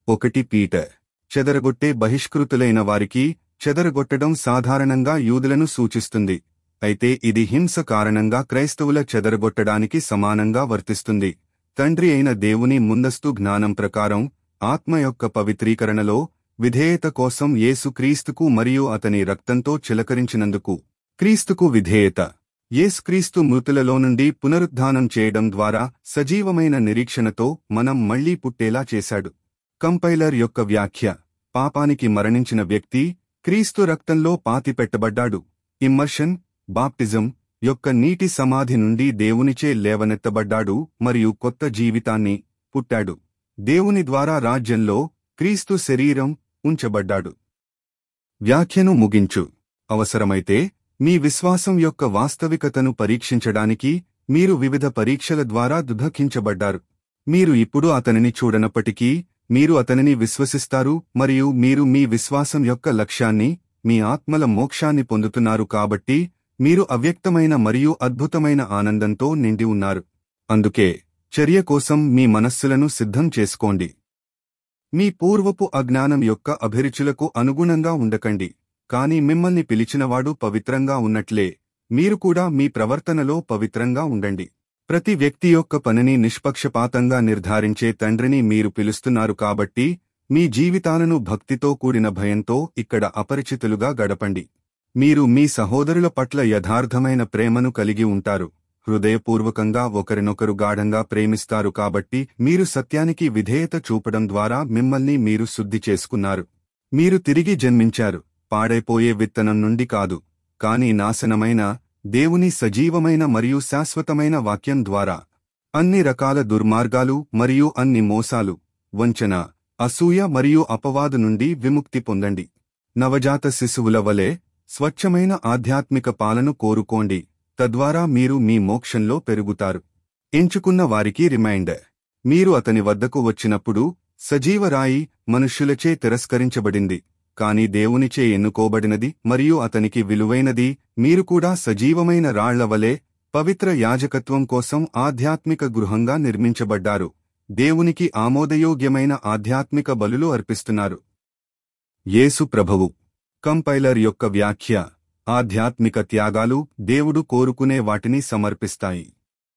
ఒకటి పీటర్ చెదరగొట్టే బహిష్కృతులైన వారికి చెదరగొట్టడం సాధారణంగా యూదులను సూచిస్తుంది అయితే ఇది హింస కారణంగా క్రైస్తవుల చెదరగొట్టడానికి సమానంగా వర్తిస్తుంది తండ్రి అయిన దేవుని ముందస్తు జ్ఞానం ప్రకారం ఆత్మ యొక్క పవిత్రీకరణలో విధేయత కోసం యేసు క్రీస్తుకు మరియు అతని రక్తంతో చిలకరించినందుకు క్రీస్తుకు విధేయత యేసుక్రీస్తు మృతులలో నుండి పునరుద్ధానం చేయడం ద్వారా సజీవమైన నిరీక్షణతో మనం మళ్లీ పుట్టేలా చేశాడు కంపైలర్ యొక్క వ్యాఖ్య పాపానికి మరణించిన వ్యక్తి క్రీస్తు రక్తంలో పాతిపెట్టబడ్డాడు ఇమ్మర్షన్ బాప్టిజం యొక్క నీటి సమాధి నుండి దేవునిచే లేవనెత్తబడ్డాడు మరియు కొత్త జీవితాన్ని పుట్టాడు దేవుని ద్వారా రాజ్యంలో క్రీస్తు శరీరం ఉంచబడ్డాడు వ్యాఖ్యను ముగించు అవసరమైతే మీ విశ్వాసం యొక్క వాస్తవికతను పరీక్షించడానికి మీరు వివిధ పరీక్షల ద్వారా దుఃఖించబడ్డారు మీరు ఇప్పుడు అతనిని చూడనప్పటికీ మీరు అతనిని విశ్వసిస్తారు మరియు మీరు మీ విశ్వాసం యొక్క లక్ష్యాన్ని మీ ఆత్మల మోక్షాన్ని పొందుతున్నారు కాబట్టి మీరు అవ్యక్తమైన మరియు అద్భుతమైన ఆనందంతో నిండి ఉన్నారు అందుకే చర్య కోసం మీ మనస్సులను సిద్ధం చేసుకోండి మీ పూర్వపు అజ్ఞానం యొక్క అభిరుచులకు అనుగుణంగా ఉండకండి కాని మిమ్మల్ని పిలిచినవాడు పవిత్రంగా ఉన్నట్లే మీరు కూడా మీ ప్రవర్తనలో పవిత్రంగా ఉండండి ప్రతి వ్యక్తి యొక్క పనిని నిష్పక్షపాతంగా నిర్ధారించే తండ్రిని మీరు పిలుస్తున్నారు కాబట్టి మీ జీవితాలను భక్తితో కూడిన భయంతో ఇక్కడ అపరిచితులుగా గడపండి మీరు మీ సహోదరుల పట్ల యథార్థమైన ప్రేమను కలిగి ఉంటారు హృదయపూర్వకంగా ఒకరినొకరు గాఢంగా ప్రేమిస్తారు కాబట్టి మీరు సత్యానికి విధేయత చూపడం ద్వారా మిమ్మల్ని మీరు శుద్ధి చేసుకున్నారు మీరు తిరిగి జన్మించారు పాడైపోయే విత్తనం నుండి కాదు కాని నాశనమైన దేవుని సజీవమైన మరియు శాశ్వతమైన వాక్యం ద్వారా అన్ని రకాల దుర్మార్గాలు మరియు అన్ని మోసాలు వంచన అసూయ మరియు అపవాదు నుండి విముక్తి పొందండి నవజాత శిశువుల వలె స్వచ్ఛమైన ఆధ్యాత్మిక పాలను కోరుకోండి తద్వారా మీరు మీ మోక్షంలో పెరుగుతారు ఎంచుకున్న వారికి రిమైండర్ మీరు అతని వద్దకు వచ్చినప్పుడు సజీవరాయి మనుష్యులచే తిరస్కరించబడింది కాని దేవునిచే ఎన్నుకోబడినది మరియు అతనికి విలువైనది మీరు కూడా సజీవమైన రాళ్ల వలె పవిత్ర యాజకత్వం కోసం ఆధ్యాత్మిక గృహంగా నిర్మించబడ్డారు దేవునికి ఆమోదయోగ్యమైన ఆధ్యాత్మిక బలులు అర్పిస్తున్నారు యేసు ప్రభువు కంపైలర్ యొక్క వ్యాఖ్య ఆధ్యాత్మిక త్యాగాలు దేవుడు కోరుకునే వాటిని సమర్పిస్తాయి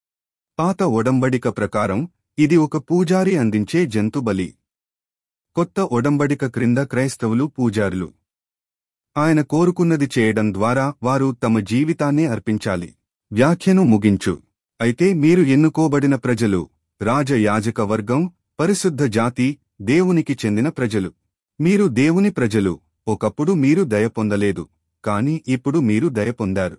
పాత ఒడంబడిక ప్రకారం ఇది ఒక పూజారి అందించే జంతు బలి కొత్త ఒడంబడిక క్రింద క్రైస్తవులు పూజారులు ఆయన కోరుకున్నది చేయడం ద్వారా వారు తమ జీవితాన్ని అర్పించాలి వ్యాఖ్యను ముగించు అయితే మీరు ఎన్నుకోబడిన ప్రజలు రాజయాజక వర్గం పరిశుద్ధ జాతి దేవునికి చెందిన ప్రజలు మీరు దేవుని ప్రజలు ఒకప్పుడు మీరు దయ పొందలేదు కాని ఇప్పుడు మీరు దయ పొందారు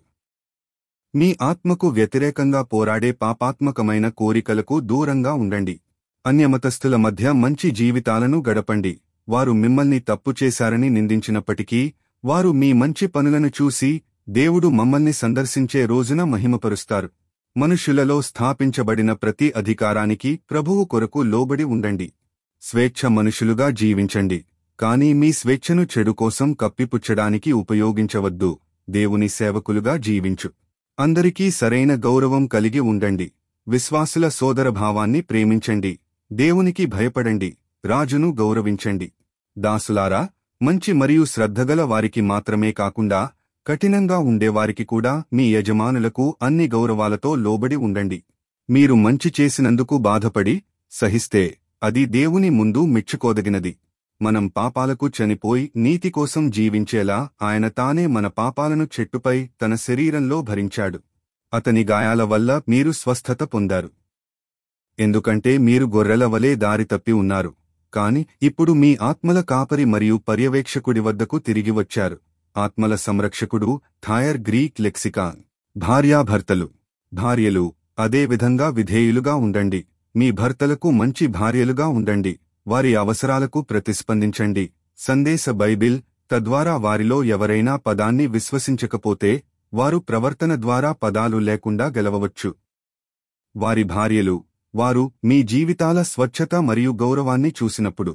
మీ ఆత్మకు వ్యతిరేకంగా పోరాడే పాపాత్మకమైన కోరికలకు దూరంగా ఉండండి అన్యమతస్థుల మధ్య మంచి జీవితాలను గడపండి వారు మిమ్మల్ని తప్పు చేశారని నిందించినప్పటికీ వారు మీ మంచి పనులను చూసి దేవుడు మమ్మల్ని సందర్శించే రోజున మహిమపరుస్తారు మనుషులలో స్థాపించబడిన ప్రతి అధికారానికి ప్రభువు కొరకు లోబడి ఉండండి స్వేచ్ఛ మనుషులుగా జీవించండి కాని మీ స్వేచ్ఛను చెడు కోసం కప్పిపుచ్చడానికి ఉపయోగించవద్దు దేవుని సేవకులుగా జీవించు అందరికీ సరైన గౌరవం కలిగి ఉండండి విశ్వాసుల సోదరభావాన్ని ప్రేమించండి దేవునికి భయపడండి రాజును గౌరవించండి దాసులారా మంచి మరియు శ్రద్ధగల వారికి మాత్రమే కాకుండా కఠినంగా ఉండేవారికి కూడా మీ యజమానులకు అన్ని గౌరవాలతో లోబడి ఉండండి మీరు మంచి చేసినందుకు బాధపడి సహిస్తే అది దేవుని ముందు మెచ్చుకోదగినది మనం పాపాలకు చనిపోయి నీతి కోసం జీవించేలా ఆయన తానే మన పాపాలను చెట్టుపై తన శరీరంలో భరించాడు అతని గాయాల వల్ల మీరు స్వస్థత పొందారు ఎందుకంటే మీరు గొర్రెల వలె దారి తప్పి ఉన్నారు కాని ఇప్పుడు మీ ఆత్మల కాపరి మరియు పర్యవేక్షకుడి వద్దకు తిరిగి వచ్చారు ఆత్మల సంరక్షకుడు థాయర్ గ్రీక్ లెక్సికాన్ భార్యాభర్తలు భార్యలు అదే విధంగా విధేయులుగా ఉండండి మీ భర్తలకు మంచి భార్యలుగా ఉండండి వారి అవసరాలకు ప్రతిస్పందించండి సందేశ బైబిల్ తద్వారా వారిలో ఎవరైనా పదాన్ని విశ్వసించకపోతే వారు ప్రవర్తన ద్వారా పదాలు లేకుండా గెలవవచ్చు వారి భార్యలు వారు మీ జీవితాల స్వచ్ఛత మరియు గౌరవాన్ని చూసినప్పుడు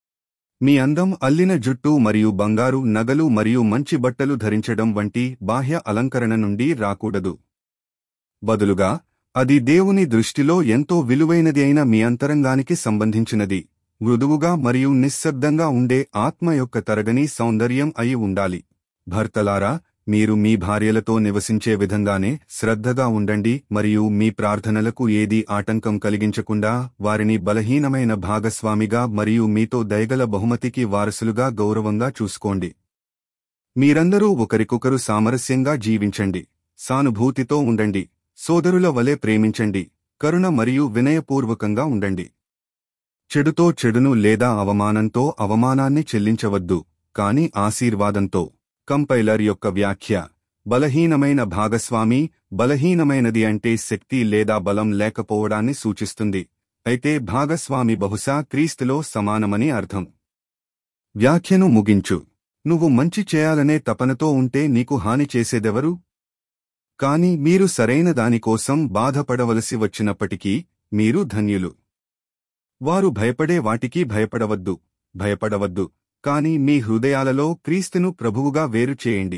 మీ అందం అల్లిన జుట్టు మరియు బంగారు నగలు మరియు మంచి బట్టలు ధరించడం వంటి బాహ్య అలంకరణ నుండి రాకూడదు బదులుగా అది దేవుని దృష్టిలో ఎంతో విలువైనది అయిన మీ అంతరంగానికి సంబంధించినది మృదువుగా మరియు నిశ్శబ్దంగా ఉండే ఆత్మ యొక్క తరగని సౌందర్యం అయి ఉండాలి భర్తలారా మీరు మీ భార్యలతో నివసించే విధంగానే శ్రద్ధగా ఉండండి మరియు మీ ప్రార్థనలకు ఏదీ ఆటంకం కలిగించకుండా వారిని బలహీనమైన భాగస్వామిగా మరియు మీతో దయగల బహుమతికి వారసులుగా గౌరవంగా చూసుకోండి మీరందరూ ఒకరికొకరు సామరస్యంగా జీవించండి సానుభూతితో ఉండండి సోదరుల వలె ప్రేమించండి కరుణ మరియు వినయపూర్వకంగా ఉండండి చెడుతో చెడును లేదా అవమానంతో అవమానాన్ని చెల్లించవద్దు కాని ఆశీర్వాదంతో కంపైలర్ యొక్క వ్యాఖ్య బలహీనమైన భాగస్వామి బలహీనమైనది అంటే శక్తి లేదా బలం లేకపోవడాన్ని సూచిస్తుంది అయితే భాగస్వామి బహుశా క్రీస్తులో సమానమని అర్థం వ్యాఖ్యను ముగించు నువ్వు మంచి చేయాలనే తపనతో ఉంటే నీకు హాని చేసేదెవరు కాని మీరు సరైన దానికోసం బాధపడవలసి వచ్చినప్పటికీ మీరు ధన్యులు వారు భయపడే వాటికి భయపడవద్దు భయపడవద్దు కాని మీ హృదయాలలో క్రీస్తును ప్రభువుగా వేరు చేయండి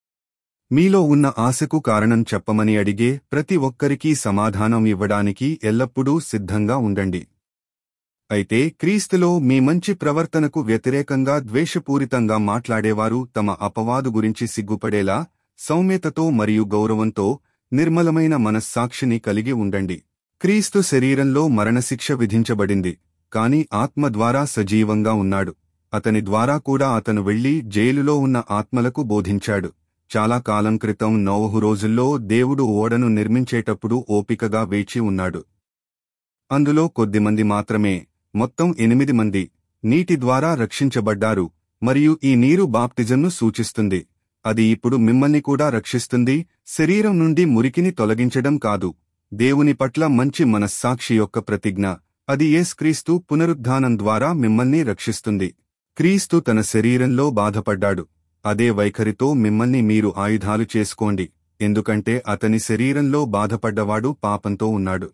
మీలో ఉన్న ఆశకు కారణం చెప్పమని అడిగే ప్రతి ఒక్కరికీ సమాధానం ఇవ్వడానికి ఎల్లప్పుడూ సిద్ధంగా ఉండండి అయితే క్రీస్తులో మీ మంచి ప్రవర్తనకు వ్యతిరేకంగా ద్వేషపూరితంగా మాట్లాడేవారు తమ అపవాదు గురించి సిగ్గుపడేలా సౌమ్యతతో మరియు గౌరవంతో నిర్మలమైన మనస్సాక్షిని కలిగి ఉండండి క్రీస్తు శరీరంలో మరణశిక్ష విధించబడింది కాని ఆత్మ ద్వారా సజీవంగా ఉన్నాడు అతని ద్వారా కూడా అతను వెళ్లి జైలులో ఉన్న ఆత్మలకు బోధించాడు చాలా కాలం క్రితం నోవహు రోజుల్లో దేవుడు ఓడను నిర్మించేటప్పుడు ఓపికగా వేచి ఉన్నాడు అందులో కొద్దిమంది మాత్రమే మొత్తం ఎనిమిది మంది నీటి ద్వారా రక్షించబడ్డారు మరియు ఈ నీరు బాప్టిజంను సూచిస్తుంది అది ఇప్పుడు మిమ్మల్ని కూడా రక్షిస్తుంది శరీరం నుండి మురికిని తొలగించడం కాదు దేవుని పట్ల మంచి మనస్సాక్షి యొక్క ప్రతిజ్ఞ అది యేస్క్రీస్తు పునరుద్ధానం ద్వారా మిమ్మల్ని రక్షిస్తుంది క్రీస్తు తన శరీరంలో బాధపడ్డాడు అదే వైఖరితో మిమ్మల్ని మీరు ఆయుధాలు చేసుకోండి ఎందుకంటే అతని శరీరంలో బాధపడ్డవాడు పాపంతో ఉన్నాడు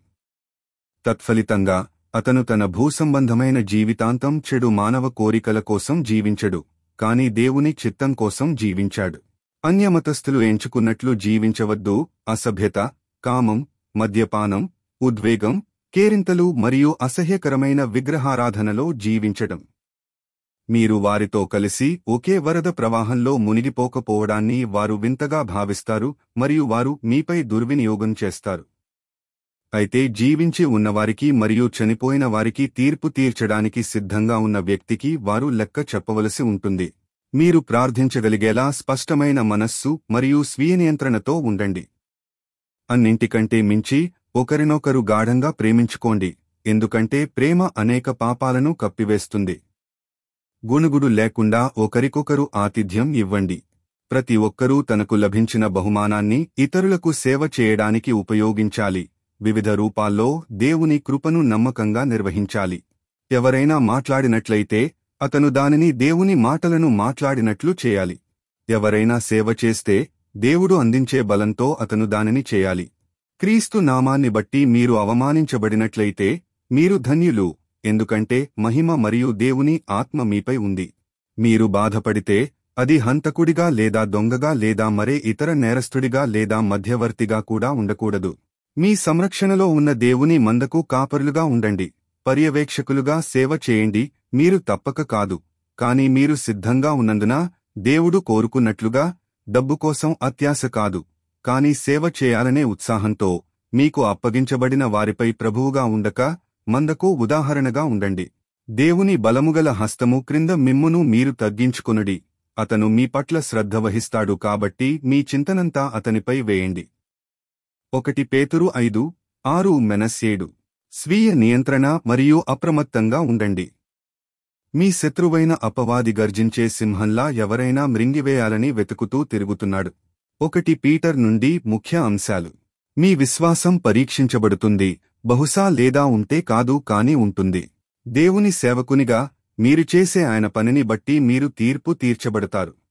తత్ఫలితంగా అతను తన భూసంబంధమైన జీవితాంతం చెడు మానవ కోరికల కోసం జీవించడు కాని దేవుని చిత్తం కోసం జీవించాడు అన్యమతస్థులు ఎంచుకున్నట్లు జీవించవద్దు అసభ్యత కామం మద్యపానం ఉద్వేగం కేరింతలు మరియు అసహ్యకరమైన విగ్రహారాధనలో జీవించడం మీరు వారితో కలిసి ఒకే వరద ప్రవాహంలో మునిగిపోకపోవడాన్ని వారు వింతగా భావిస్తారు మరియు వారు మీపై దుర్వినియోగం చేస్తారు అయితే జీవించి ఉన్నవారికి మరియు చనిపోయిన వారికి తీర్పు తీర్చడానికి సిద్ధంగా ఉన్న వ్యక్తికి వారు లెక్క చెప్పవలసి ఉంటుంది మీరు ప్రార్థించగలిగేలా స్పష్టమైన మనస్సు మరియు స్వీయ నియంత్రణతో ఉండండి అన్నింటికంటే మించి ఒకరినొకరు గాఢంగా ప్రేమించుకోండి ఎందుకంటే ప్రేమ అనేక పాపాలను కప్పివేస్తుంది గుణుగుడు లేకుండా ఒకరికొకరు ఆతిథ్యం ఇవ్వండి ప్రతి ఒక్కరూ తనకు లభించిన బహుమానాన్ని ఇతరులకు సేవ చేయడానికి ఉపయోగించాలి వివిధ రూపాల్లో దేవుని కృపను నమ్మకంగా నిర్వహించాలి ఎవరైనా మాట్లాడినట్లయితే అతను దానిని దేవుని మాటలను మాట్లాడినట్లు చేయాలి ఎవరైనా సేవ చేస్తే దేవుడు అందించే బలంతో అతను దానిని చేయాలి క్రీస్తు నామాన్ని బట్టి మీరు అవమానించబడినట్లయితే మీరు ధన్యులు ఎందుకంటే మహిమ మరియు దేవుని ఆత్మ మీపై ఉంది మీరు బాధపడితే అది హంతకుడిగా లేదా దొంగగా లేదా మరే ఇతర నేరస్తుడిగా లేదా మధ్యవర్తిగా కూడా ఉండకూడదు మీ సంరక్షణలో ఉన్న దేవుని మందకు కాపరులుగా ఉండండి పర్యవేక్షకులుగా సేవ చేయండి మీరు తప్పక కాదు కాని మీరు సిద్ధంగా ఉన్నందున దేవుడు కోరుకున్నట్లుగా డబ్బు కోసం అత్యాశ కాదు కాని సేవ చేయాలనే ఉత్సాహంతో మీకు అప్పగించబడిన వారిపై ప్రభువుగా ఉండక మందకు ఉదాహరణగా ఉండండి దేవుని బలముగల హస్తము క్రింద మిమ్మును మీరు తగ్గించుకొనుడి అతను మీ పట్ల శ్రద్ధ వహిస్తాడు కాబట్టి మీ చింతనంతా అతనిపై వేయండి ఒకటి పేతురు ఐదు ఆరు మెనస్యేడు స్వీయ నియంత్రణ మరియు అప్రమత్తంగా ఉండండి మీ శత్రువైన అపవాది గర్జించే సింహంలా ఎవరైనా మృంగివేయాలని వెతుకుతూ తిరుగుతున్నాడు ఒకటి పీటర్ నుండి ముఖ్య అంశాలు మీ విశ్వాసం పరీక్షించబడుతుంది బహుశా లేదా ఉంటే కాదు కాని ఉంటుంది దేవుని సేవకునిగా మీరు చేసే ఆయన పనిని బట్టి మీరు తీర్పు తీర్చబడతారు